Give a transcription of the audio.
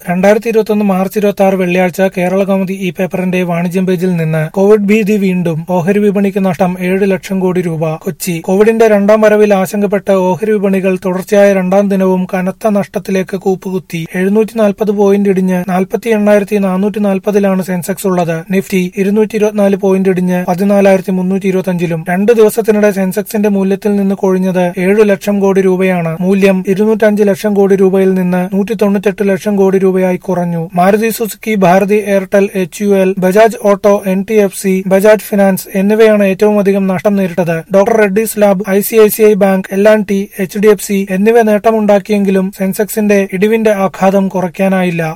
രണ്ടായിരത്തി ഇരുപത്തൊന്ന് മാർച്ച് ഇരുപത്തി ആറ് വെള്ളിയാഴ്ച കേരള കൗമുദി ഈ പേപ്പറിന്റെ വാണിജ്യം പേജിൽ നിന്ന് കോവിഡ് ഭീതി വീണ്ടും ഓഹരി വിപണിക്ക് നഷ്ടം ഏഴ് ലക്ഷം കോടി രൂപ കൊച്ചി കോവിഡിന്റെ രണ്ടാം വരവിൽ ആശങ്കപ്പെട്ട് ഓഹരി വിപണികൾ തുടർച്ചയായ രണ്ടാം ദിനവും കനത്ത നഷ്ടത്തിലേക്ക് കൂപ്പുകുത്തി എഴുന്നൂറ്റി നാൽപ്പത് പോയിന്റ് ഇടിഞ്ഞ് നാൽപ്പത്തി എണ്ണായിരത്തി നാനൂറ്റി നാൽപ്പതിലാണ് സെൻസെക്സ് ഉള്ളത് നിഫ്റ്റി ഇരുന്നൂറ്റി ഇരുപത്തിനാല് പോയിന്റ് ഇടിഞ്ഞ് പതിനാലായിരത്തി മുന്നൂറ്റി ഇരുപത്തിയഞ്ചിലും രണ്ട് ദിവസത്തിനിടെ സെൻസെക്സിന്റെ മൂല്യത്തിൽ നിന്ന് കൊഴിഞ്ഞത് ഏഴു ലക്ഷം കോടി രൂപയാണ് മൂല്യം ഇരുന്നൂറ്റഞ്ച് ലക്ഷം കോടി രൂപയിൽ നിന്ന് നൂറ്റി തൊണ്ണൂറ്റെട്ട് ലക്ഷം കോടി രൂപയായി കുറഞ്ഞു Maruti Suzuki Bharti Airtel H U L Bajaj auto N T F C Bajaj finance എന്നിവയാണ് ഏറ്റവും അധികം നഷ്ടം നേരിട്ടത് doctor Reddy's lab I C I C I bank L and T H D F C എന്നിവ നേട്ടമുണ്ടാക്കിയെങ്കിലും സെൻസെക്സിന്റെ ഇടിവിന്റെ ആഘാതം കുറയ്ക്കാനായില്ല